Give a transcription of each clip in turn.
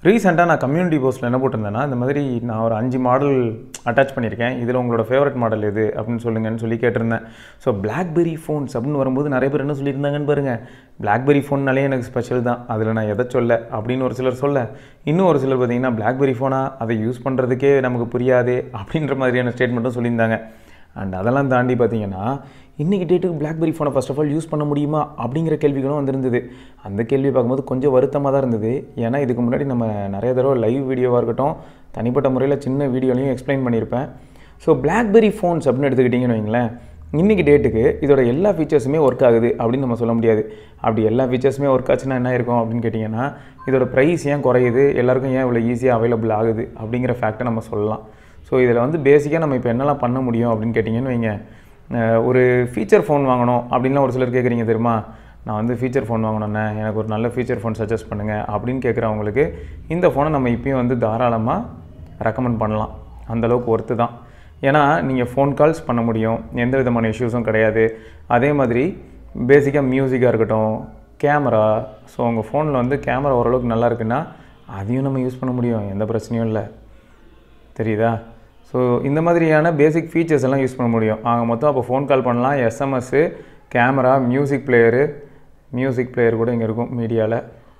ரீசெண்டாக நான் கம்யூனிட்டி போஸ்ட்டில் என்ன போட்டிருந்தேன்னா இந்த மாதிரி நான் ஒரு அஞ்சு மாடல் அட்டாச் பண்ணியிருக்கேன் இதில் உங்களோட ஃபேவரட் மாடல் எது அப்படின்னு சொல்லுங்கன்னு சொல்லி கேட்டிருந்தேன் ஸோ பிளாக்பெரி ஃபோன்ஸ் அப்படின்னு வரும்போது நிறைய பேர் என்ன சொல்லியிருந்தாங்கன்னு பாருங்கள் பிளாக்பெரி ஃபோன்னாலே எனக்கு ஸ்பெஷல் தான் அதில் நான் எதை சொல்ல அப்படின்னு ஒரு சிலர் சொல்ல இன்னும் ஒரு சிலர் பார்த்தீங்கன்னா பிளாக்பெரி ஃபோனாக அதை யூஸ் பண்ணுறதுக்கே நமக்கு புரியாதே அப்படின்ற மாதிரியான ஸ்டேட்மெண்ட்டும் சொல்லியிருந்தாங்க அண்ட் அதெல்லாம் தாண்டி பார்த்தீங்கன்னா இன்றைக்கி டேட்டுக்கு பிளாக்பெரி ஃபோனை ஃபஸ்ட் ஆஃப் ஆல் யூஸ் பண்ண முடியுமா அப்படிங்கிற கேள்விகளும் வந்திருந்தது அந்த கேள்வி பார்க்கும்போது கொஞ்சம் வருத்தமாக தான் இருந்தது ஏன்னா இதுக்கு முன்னாடி நம்ம நிறைய தடவை லைவ் வீடியோவாக இருக்கட்டும் தனிப்பட்ட முறையில் சின்ன வீடியோலையும் எக்ஸ்பிளைன் பண்ணியிருப்பேன் ஸோ பிளாக்பெரி ஃபோன்ஸ் அப்படின்னு எடுத்துக்கிட்டிங்கன்னு வைங்களேன் இன்றைக்கி டேட்டுக்கு இதோட எல்லா ஃபீச்சர்ஸுமே ஒர்க் ஆகுது அப்படின்னு நம்ம சொல்ல முடியாது அப்படி எல்லா ஃபீச்சர்ஸுமே ஒர்க் ஆச்சுன்னா என்ன இருக்கும் அப்படின்னு கேட்டிங்கன்னா இதோட ப்ரைஸ் ஏன் குறையுது எல்லாருக்கும் ஏன் இவ்வளோ ஈஸியாக அவைலபிள் ஆகுது அப்படிங்கிற ஃபேக்ட்டை நம்ம சொல்லலாம் ஸோ இதில் வந்து பேசிக்காக நம்ம இப்போ என்னெல்லாம் பண்ண முடியும் அப்படின்னு கேட்டிங்கன்னு வைங்க அஹ் ஒரு ஃபீச்சர் ஃபோன் வாங்கணும் அப்படின்லாம் ஒரு சிலர் கேட்குறீங்க தெரியுமா நான் வந்து ஃபீச்சர் ஃபோன் வாங்கணுண்ணே எனக்கு ஒரு நல்ல ஃபீச்சர் ஃபோன் சஜஸ்ட் பண்ணுங்கள் அப்படின்னு கேட்குறவங்களுக்கு இந்த ஃபோனை நம்ம இப்பயும் வந்து தாராளமாக ரெக்கமெண்ட் பண்ணலாம் அந்தளவுக்கு ஒர்த்து தான் ஏன்னா நீங்கள் ஃபோன் கால்ஸ் பண்ண முடியும் எந்த விதமான இஷ்யூஸும் கிடையாது அதே மாதிரி பேசிக்காக மியூசிக்காக இருக்கட்டும் கேமரா ஸோ உங்கள் ஃபோனில் வந்து கேமரா ஓரளவுக்கு நல்லா இருக்குன்னா அதையும் நம்ம யூஸ் பண்ண முடியும் எந்த பிரச்சனையும் இல்லை தெரியுதா ஸோ இந்த மாதிரியான பேசிக் ஃபீச்சர்ஸ் எல்லாம் யூஸ் பண்ண முடியும் ஆக மொத்தம் அப்போ ஃபோன் கால் பண்ணலாம் SMS camera music player music player கூட இங்கே இருக்கும் மீடியாவில்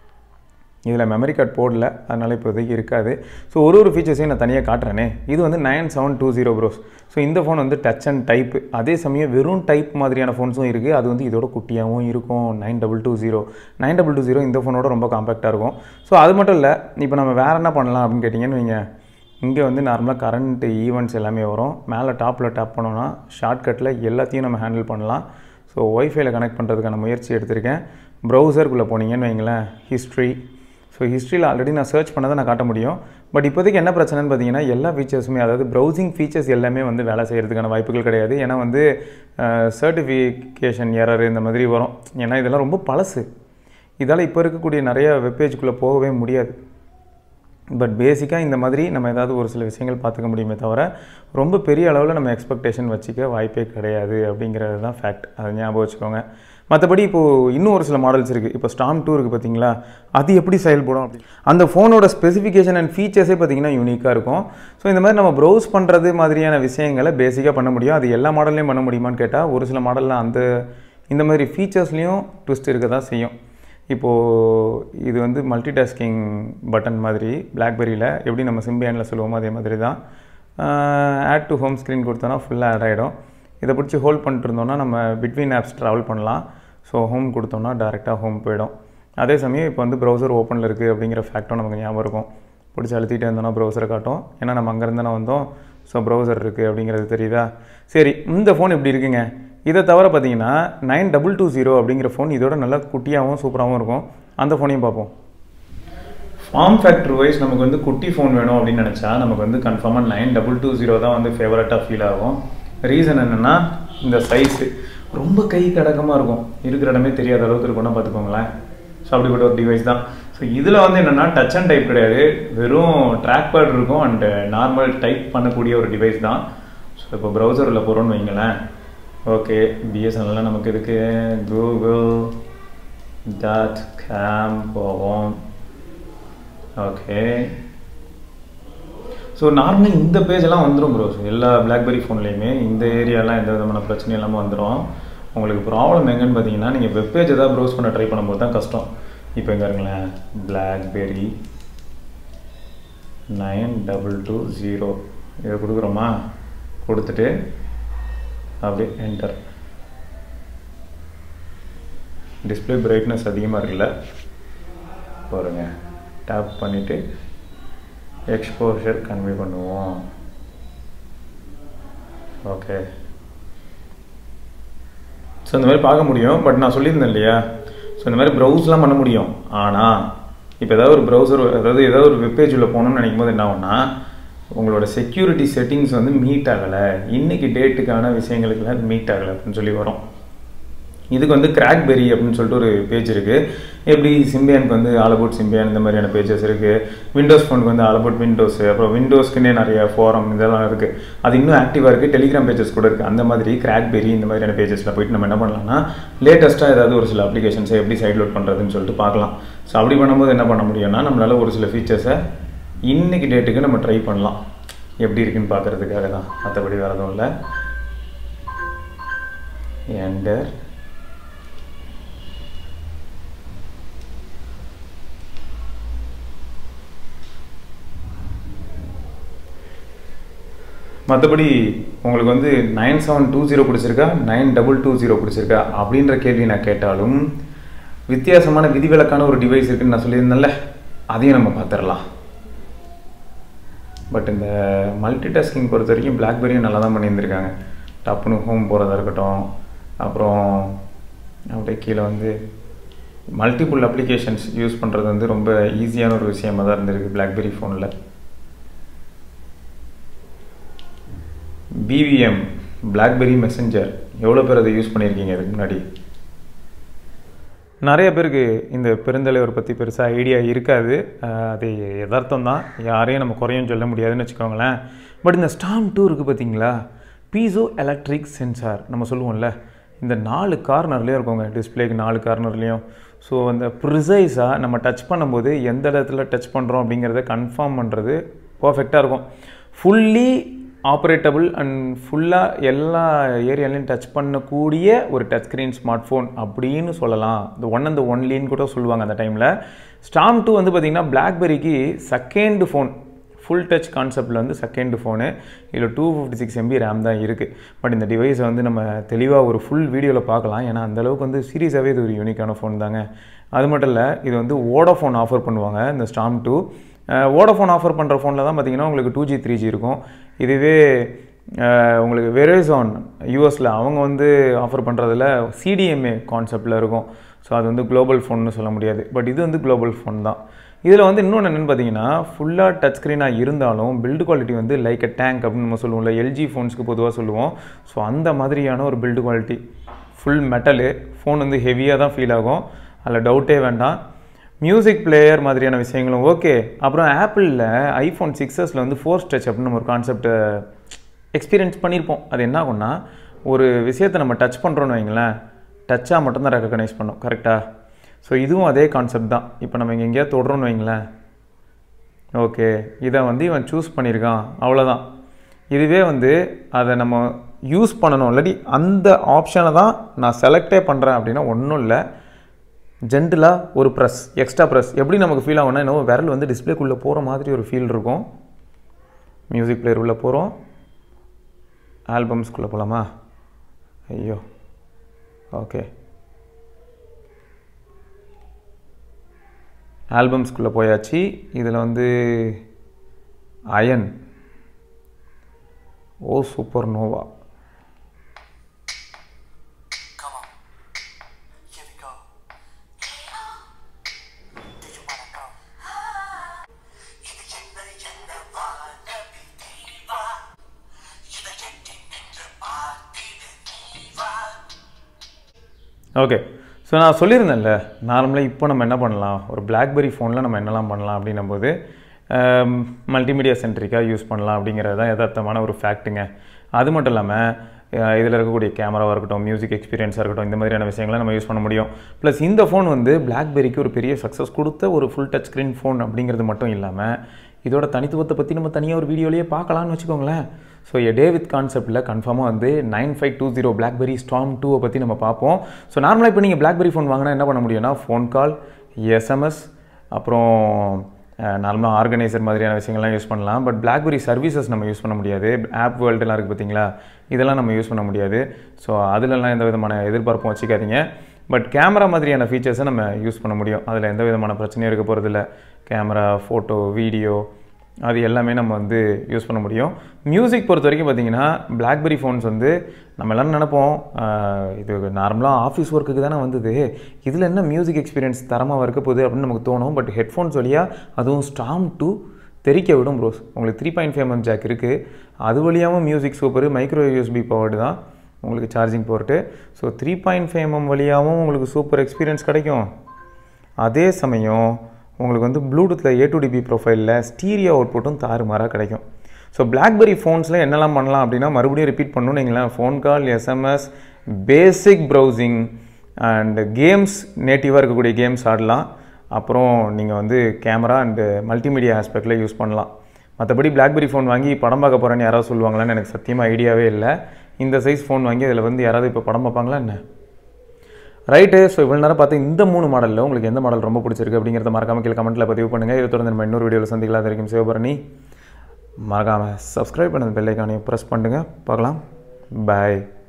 இதில் மெமரி கார்டு போடல அதனால் இப்போதைக்கு இருக்காது ஸோ ஒரு ஒரு ஃபீச்சர்ஸையும் நான் தனியாக காட்டுறேனே இது வந்து nine seven two zero bros so இந்த ஃபோன் வந்து டச் அண்ட் டைப் அதே சமயம் வெறும் டைப் மாதிரியான ஃபோன்ஸும் இருக்குது அது வந்து இதோட குட்டியாகவும் இருக்கும் nine double two zero nine double two zero இந்த ஃபோனோட ரொம்ப காம்பேக்டாக இருக்கும் ஸோ அது மட்டும் இல்லை இப்போ நம்ம வேறு என்ன பண்ணலாம் அப்படின்னு கேட்டிங்கன்னு வைங்க இங்கே வந்து நார்மலாக கரண்ட் ஈவெண்ட்ஸ் எல்லாமே வரும் மேலே டாப்பில் டேப் பண்ணோன்னா ஷார்ட்கட்டில் எல்லாத்தையும் நம்ம ஹேண்டில் பண்ணலாம் ஸோ ஒய்ஃபைல கனெக்ட் பண்ணுறதுக்கான முயற்சி எடுத்திருக்கேன் ப்ரௌசருக்குள்ளே போனீங்கன்னு வைங்களேன் ஹிஸ்ட்ரி ஸோ ஹிஸ்ட்ரியில் ஆல்ரெடி நான் சர்ச் பண்ணதை நான் காட்ட முடியும் பட் இப்போதைக்கு என்ன பிரச்சனைன்னு பார்த்தீங்கன்னா எல்லா ஃபீச்சர்ஸுமே அதாவது ப்ரௌசிங் ஃபீச்சர்ஸ் எல்லாமே வந்து வேலை செய்கிறதுக்கான வாய்ப்புகள் கிடையாது ஏன்னா வந்து சர்டிஃபிகேஷன் எரர் இந்த மாதிரி வரும் ஏன்னா இதெல்லாம் ரொம்ப பழசு இதால் இப்போ இருக்கக்கூடிய நிறைய வெப்பேஜுக்குள்ளே போகவே முடியாது பட் பேசிக்காக இந்த மாதிரி நம்ம ஏதாவது ஒரு சில விஷயங்கள் பார்த்துக்க முடியுமே தவிர ரொம்ப பெரிய அளவில் நம்ம எக்ஸ்பெக்டேஷன் வச்சுக்க வாய்ப்பே கிடையாது அப்படிங்கிறது தான் ஃபேக்ட் அதை ஞாபகம் வச்சுக்கோங்க மற்றபடி இப்போது இன்னும் ஒரு சில மாடல்ஸ் இருக்குது இப்போ ஸ்டாம் டூ இருக்குது பார்த்தீங்களா அது எப்படி செயல்படும் அப்படி அந்த ஃபோனோட ஸ்பெசிஃபிகேஷன் அண்ட் ஃபீச்சர்ஸே பார்த்தீங்கன்னா யூனிக்காக இருக்கும் ஸோ இந்த மாதிரி நம்ம ப்ரௌஸ் பண்ணுறது மாதிரியான விஷயங்களை பேசிக்காக பண்ண முடியும் அது எல்லா மாடல்லையும் பண்ண முடியுமான்னு கேட்டால் ஒரு சில மாடலில் அந்த இந்த மாதிரி ஃபீச்சர்ஸ்லேயும் ட்விஸ்ட் இருக்க தான் செய்யும் இப்போது இது வந்து மல்டி டாஸ்கிங் பட்டன் மாதிரி பிளாக்பெரியில் எப்படி நம்ம சிம்பியானில் சொல்லுவோமோ அதே மாதிரி தான் ஆட் டு ஹோம் ஸ்க்ரீன் கொடுத்தோன்னா ஃபுல்லாக ஆட் ஆகிடும் இதை பிடிச்சி ஹோல்ட் பண்ணிட்டு இருந்தோம்னா நம்ம பிட்வீன் ஆப்ஸ் ட்ராவல் பண்ணலாம் ஸோ ஹோம் கொடுத்தோம்னா டேரெக்டாக ஹோம் போயிடும் அதே சமயம் இப்போ வந்து ப்ரௌசர் ஓப்பனில் இருக்குது அப்படிங்கிற ஃபேக்டும் நமக்கு ஞாபகம் இருக்கும் பிடிச்சி அழுத்திட்டே இருந்தோம்னா ப்ரௌசரை காட்டும் ஏன்னா நம்ம அங்கேருந்து தானே வந்தோம் ஸோ ப்ரௌசர் இருக்குது அப்படிங்கிறது தெரியுதா சரி இந்த ஃபோன் இப்படி இருக்குங்க இதை தவிர பார்த்தீங்கன்னா நைன் டபுள் டூ ஜீரோ அப்படிங்கிற ஃபோன் இதோட நல்லா குட்டியாகவும் சூப்பராகவும் இருக்கும் அந்த ஃபோனையும் பார்ப்போம் ஃபார்ம் ஃபேக்டர் வைஸ் நமக்கு வந்து குட்டி ஃபோன் வேணும் அப்படின்னு நினச்சா நமக்கு வந்து கன்ஃபார்மாக நைன் டபுள் டூ ஜீரோ தான் வந்து ஃபேவரட்டாக ஃபீல் ஆகும் ரீசன் என்னென்னா இந்த சைஸு ரொம்ப கை கடக்கமாக இருக்கும் இருக்கிற இடமே தெரியாத அளவுக்கு இருக்கும்னா பார்த்துக்கோங்களேன் ஸோ அப்படிப்பட்ட ஒரு டிவைஸ் தான் ஸோ இதில் வந்து என்னென்னா டச் அண்ட் டைப் கிடையாது வெறும் ட்ராக் பேட் இருக்கும் அண்டு நார்மல் டைப் பண்ணக்கூடிய ஒரு டிவைஸ் தான் ஸோ இப்போ ப்ரௌசரில் போகிறோன்னு வைங்களேன் ஓகே பிஎஸ்என்எல்ல நமக்கு இதுக்கு கூகுள் டாட் கேம் போவோம் ஓகே ஸோ நார்மலாக இந்த பேஜெல்லாம் வந்துடும் ப்ரோ எல்லா பிளாக்பெரி ஃபோன்லேயுமே இந்த ஏரியாலாம் எந்த விதமான பிரச்சனையும் இல்லாமல் வந்துடும் உங்களுக்கு ப்ராப்ளம் எங்கன்னு பார்த்தீங்கன்னா நீங்கள் வெப்பேஜ் ஏதாவது ப்ரௌஸ் பண்ண ட்ரை பண்ணும்போது தான் கஷ்டம் இப்போ எங்கே இருங்களேன் BlackBerry nine double two zero இதை கொடுக்குறோமா கொடுத்துட்டு அப்படியே என்டர் டிஸ்பிளே பிரைட்னஸ் அதிகமாக இருக்குல்ல பாருங்க டேப் பண்ணிவிட்டு எக்ஸ்போஷர் கன்வே பண்ணுவோம் ஓகே ஸோ இந்த மாதிரி பார்க்க முடியும் பட் நான் சொல்லியிருந்தேன் இல்லையா ஸோ இந்த மாதிரி ப்ரௌஸ்லாம் பண்ண முடியும் ஆனால் இப்போ ஏதாவது ஒரு ப்ரௌசர் அதாவது ஏதாவது ஒரு வெப்பேஜ் உள்ள போகணும்னு நினைக்கும் போது என்ன ஆகும்னா உங்களோட செக்யூரிட்டி செட்டிங்ஸ் வந்து மீட் ஆகலை இன்றைக்கி டேட்டுக்கான விஷயங்களுக்குலாம் அது மீட் ஆகலை அப்படின்னு சொல்லி வரும் இதுக்கு வந்து கிராக்பெரி அப்படின்னு சொல்லிட்டு ஒரு பேஜ் இருக்குது எப்படி சிம்பியானுக்கு வந்து ஆல் அபவுட் சிம்பியான் இந்த மாதிரியான பேஜஸ் இருக்குது விண்டோஸ் ஃபோனுக்கு வந்து ஆல் அபவுட் விண்டோஸ் அப்புறம் விண்டோஸ்க்குன்னே நிறைய ஃபோரம் இதெல்லாம் இருக்குது அது இன்னும் ஆக்டிவாக இருக்குது டெலிகிராம் பேஜஸ் கூட இருக்குது அந்த மாதிரி கிராக்பெரி இந்த மாதிரியான பேஜஸில் போயிட்டு நம்ம என்ன பண்ணலாம்னா லேட்டஸ்ட்டாக ஏதாவது ஒரு சில அப்ளிகேஷன்ஸை எப்படி சைட் லோட் பண்ணுறதுன்னு சொல்லிட்டு பார்க்கலாம் ஸோ அப்படி பண்ணும்போது என்ன பண்ண முடியும்னா நம்மளால் ஒரு சில ஃபீச்சர்ஸை இன்னைக்கு டேட்டுக்கு நம்ம ட்ரை பண்ணலாம் எப்படி இருக்குன்னு பார்க்குறதுக்காக தான் மற்றபடி வேறு எதுவும் இல்லை என்டர் மற்றபடி உங்களுக்கு வந்து நைன் செவன் டூ ஜீரோ பிடிச்சிருக்கா நைன் டபுள் டூ ஜீரோ பிடிச்சிருக்கா அப்படின்ற கேள்வி நான் கேட்டாலும் வித்தியாசமான விதிவிலக்கான ஒரு டிவைஸ் இருக்குன்னு நான் சொல்லியிருந்தேன்ல அதையும் நம்ம பார்த்துடலாம் பட் இந்த மல்டி டாஸ்கிங் பொறுத்த வரைக்கும் பிளாக்பெரியும் நல்லா தான் பண்ணியிருந்திருக்காங்க டப்புன்னு ஹோம் போகிறதா இருக்கட்டும் அப்புறம் அப்படியே கீழே வந்து மல்டிபிள் அப்ளிகேஷன்ஸ் யூஸ் பண்ணுறது வந்து ரொம்ப ஈஸியான ஒரு விஷயமாக தான் இருந்திருக்கு பிளாக்பெரி ஃபோனில் பிவிஎம் பிளாக்பெரி மெசஞ்சர் எவ்வளோ பேர் அதை யூஸ் பண்ணியிருக்கீங்க இதுக்கு முன்னாடி நிறைய பேருக்கு இந்த பெருந்தலைவர் பற்றி பெருசாக ஐடியா இருக்காது அஹ் அது யதார்த்தம் தான் யாரையும் நம்ம குறையும் சொல்ல முடியாதுன்னு வச்சுக்கோங்களேன் பட் இந்த ஸ்டாம் டூ இருக்குது பார்த்தீங்களா பீசோ எலக்ட்ரிக் சென்சார் நம்ம சொல்லுவோம்ல இந்த நாலு கார்னர்லேயும் இருக்கோங்க டிஸ்பிளேக்கு நாலு கார்னர்லேயும் ஸோ அந்த ப்ரிசைஸாக நம்ம டச் பண்ணும்போது எந்த இடத்துல டச் பண்ணுறோம் அப்படிங்கிறத கன்ஃபார்ம் பண்ணுறது பர்ஃபெக்டாக இருக்கும் ஃபுல்லி ஆப்ரேட்டபிள் அண்ட் ஃபுல்லாக எல்லா ஏரியாலையும் டச் பண்ணக்கூடிய ஒரு டச் ஸ்க்ரீன் ஸ்மார்ட் ஃபோன் அப்படின்னு சொல்லலாம் இந்த ஒன் அந்த ஒன்லின்னு கூட சொல்லுவாங்க அந்த டைமில் ஸ்டாம் டூ வந்து பார்த்திங்கன்னா பிளாக்பெரிக்கு செகண்ட் ஃபோன் ஃபுல் டச் கான்செப்டில் வந்து செகண்ட் ஃபோனு இதில் two fifty six MB RAM தான் இருக்குது பட் இந்த டிவைஸை வந்து நம்ம தெளிவாக ஒரு ஃபுல் வீடியோவில் பார்க்கலாம் ஏன்னா அந்தளவுக்கு வந்து சீரியஸாகவே இது ஒரு யூனிக்கான ஃபோன் தாங்க அது மட்டும் இல்லை இது வந்து ஓடோஃபோன் ஆஃபர் பண்ணுவாங்க இந்த ஸ்டாம் டூ ஓடோஃபோன் ஆஃபர் பண்ணுற ஃபோனில் தான் பார்த்தீங்கன்னா உங்களுக்கு டூ ஜி த்ரீ ஜி இருக்கும் இதுவே அஹ், உங்களுக்கு வெரேசான் யூஎஸில் அவங்க வந்து ஆஃபர் பண்ணுறதுல சிடிஎம்ஏ கான்செப்டில் இருக்கும் ஸோ அது வந்து குளோபல் ஃபோன்னு சொல்ல முடியாது பட் இது வந்து குளோபல் ஃபோன் தான் இதில் வந்து இன்னொன்று என்னென்னு பார்த்தீங்கன்னா ஃபுல்லாக டச் ஸ்க்ரீனாக இருந்தாலும் பில்டு குவாலிட்டி வந்து லைக் அ டேங்க் அப்படின்னு நம்ம சொல்லுவோம்ல எல்ஜி ஃபோன்ஸ்க்கு பொதுவாக சொல்லுவோம் ஸோ அந்த மாதிரியான ஒரு build quality full metal phone வந்து ஹெவியாக தான் ஃபீல் ஆகும் அதில் டவுட்டே வேண்டாம் மியூசிக் பிளேயர் மாதிரியான விஷயங்களும் ஓகே அப்புறம் ஆப்பிளில் ஐஃபோன் சிக்ஸஸில் வந்து ஃபோர்ஸ் டச் அப்படின்னு நம்ம ஒரு கான்செப்டை எக்ஸ்பீரியன்ஸ் பண்ணியிருப்போம் அது என்ன ஆகும்னா ஒரு விஷயத்தை நம்ம டச் பண்ணுறோன்னு வைங்களேன் டச்சாக மட்டும்தான் ரெக்கக்னைஸ் பண்ணோம் கரெக்டாக ஸோ இதுவும் அதே கான்செப்ட் தான் இப்போ நம்ம இங்கே எங்கேயாவது தொடுறோன்னு வைங்களேன் ஓகே இதை வந்து இவன் சூஸ் பண்ணியிருக்கான் அவ்வளோதான் இதுவே வந்து அதை நம்ம யூஸ் பண்ணணும் இல்லாட்டி அந்த ஆப்ஷனை தான் நான் செலக்டே பண்ணுறேன் அப்படின்னா ஒன்றும் இல்லை ஜென்டலாக ஒரு ப்ரெஸ் எக்ஸ்ட்ரா ப்ரெஸ் எப்படி நமக்கு ஃபீல் ஆகும்னா என்னவோ விரல் வந்து டிஸ்பிளேக்குள்ளே போகிற மாதிரி ஒரு ஃபீல் இருக்கும் மியூசிக் பிளேயர் உள்ளே போகிறோம் ஆல்பம்ஸ்குள்ளே போகலாமா ஐயோ ஓகே ஆல்பம்ஸ்குள்ளே போயாச்சு இதில் வந்து Ayan oh super nova Come on. Here we go. Do you wanna go? இது என்ன என்ன வானவி தீவா இதை எட்டி நின்று பார்த்திடு தீவா ஓகே ஸோ நான் சொல்லியிருந்தேன்ல நார்மலாக இப்போ நம்ம என்ன பண்ணலாம் ஒரு பிளாக்பெரி ஃபோனில் நம்ம என்னெல்லாம் பண்ணலாம் அப்படின்னும் போது மல்டிமீடியா சென்ட்ரிக்காக யூஸ் பண்ணலாம் அப்படிங்கிறது தான் யதார்த்தமான ஒரு ஃபேக்ட்டுங்க அது மட்டும் இல்லாமல் இதில் இருக்கக்கூடிய கேமராவாக இருக்கட்டும் மியூசிக் எக்ஸ்பீரியன்ஸாக இருக்கட்டும் இந்த மாதிரியான விஷயங்களை நம்ம யூஸ் பண்ண முடியும் ப்ளஸ் இந்த ஃபோன் வந்து பிளாக்பெரிக்கு ஒரு பெரிய சக்ஸஸ் கொடுத்த ஒரு ஃபுல் டச் ஸ்க்ரீன் ஃபோன் அப்படிங்கிறது மட்டும் இல்லாமல் இதோட தனித்துவத்தை பற்றி நம்ம தனியாக ஒரு வீடியோலேயே பார்க்கலாம்னு வச்சுக்கோங்களேன் ஸோ எ டே வித் கான்செப்ட்டில் கன்ஃபார்மாக வந்து nine five two zero BlackBerry Storm டூவை பற்றி நம்ம பார்ப்போம் ஸோ நார்மலாக இப்போ நீங்கள் பிளாக்பெரி ஃபோன் வாங்கினா என்ன பண்ண முடியும்னா ஃபோன் கால் எஸ்எம்எஸ் அப்புறம் நார்மலாக ஆர்கனைசர் மாதிரியான விஷயங்கள்லாம் யூஸ் பண்ணலாம் பட் பிளாக்பெரி சர்வீசஸ் நம்ம யூஸ் பண்ண முடியாது ஆப் வேர்ல்டுலாம் இருக்குது பார்த்தீங்களா இதெல்லாம் நம்ம யூஸ் பண்ண முடியாது ஸோ அதிலெல்லாம் எந்த விதமான எதிர்பார்ப்பும் வச்சுக்காதீங்க பட் கேமரா மாதிரியான ஃபீச்சர்ஸை நம்ம யூஸ் பண்ண முடியும் அதில் எந்த விதமான பிரச்சனையும் இருக்க போகிறதில்ல கேமரா ஃபோட்டோ வீடியோ அது எல்லாமே நம்ம வந்து யூஸ் பண்ண முடியும் மியூசிக் பொறுத்த வரைக்கும் பார்த்தீங்கன்னா பிளாக்பெரி ஃபோன்ஸ் வந்து நம்ம எல்லாரும் நினைப்போம் ஆஹ், இது நார்மலாக ஆஃபீஸ் ஒர்க்குக்கு தானே வந்தது இதில் என்ன மியூசிக் எக்ஸ்பீரியன்ஸ் தரமாக இருக்க போகுது அப்படின்னு நமக்கு தோணும் பட் ஹெட்ஃபோன்ஸ் வழியாக அதுவும் ஸ்டாம் டூ தெரிக்க விடும் ப்ரோஸ் உங்களுக்கு three point five M jack இருக்குது அது வழியாகவும் music super micro USB powered தான் உங்களுக்கு charging port so three point five mm வழியாகவும் உங்களுக்கு சூப்பர் எக்ஸ்பீரியன்ஸ் கிடைக்கும் அதே சமயம் உங்களுக்கு வந்து ப்ளூடூத்தில் ஏ டு டிபி ப்ரொஃபைலில் ஸ்டீரியோ அவுட்புட்டும் தாறுமாறாக கிடைக்கும் ஸோ பிளாக்பெரி ஃபோன்ஸில் என்னெல்லாம் பண்ணலாம் அப்படின்னா மறுபடியும் ரிப்பீட் பண்ணணும் நீங்களேன் phone call SMS basic browsing and games நேட்டிவாக இருக்கக்கூடிய கேம்ஸ் ஆடலாம் அப்புறம் நீங்கள் வந்து கேமரா அண்டு மல்டிமீடியா ஆஸ்பெக்டில் யூஸ் பண்ணலாம் மற்றபடி பிளாக்பெரி ஃபோன் வாங்கி படம் பார்க்க போகிறேன்னு யாராவது சொல்லுவாங்களான்னு எனக்கு சத்தியமாக ஐடியாவே இல்லை இந்த சைஸ் ஃபோன் வாங்கி அதில் வந்து யாராவது இப்போ படம் பார்ப்பாங்களா என்ன ரைட்டு ஸோ இவ்வளோ நேரம் பார்த்து இந்த மூணு மாடலில் உங்களுக்கு எந்த மாடல் ரொம்ப பிடிச்சிருக்கு அப்படிங்கிறத மறக்காம கீழே கமெண்ட்டில் பதிவு பண்ணுங்கள் இதை தொடர்ந்து நம்ம இன்னொரு வீடியோவில் சந்திக்கலாம் அது வரைக்கும் சிவபரணி மறக்காமல் சப்ஸ்கிரைப் பண்ணது பெல்லைக்கானையும் ப்ரெஸ் பண்ணுங்கள் பார்க்கலாம் பாய்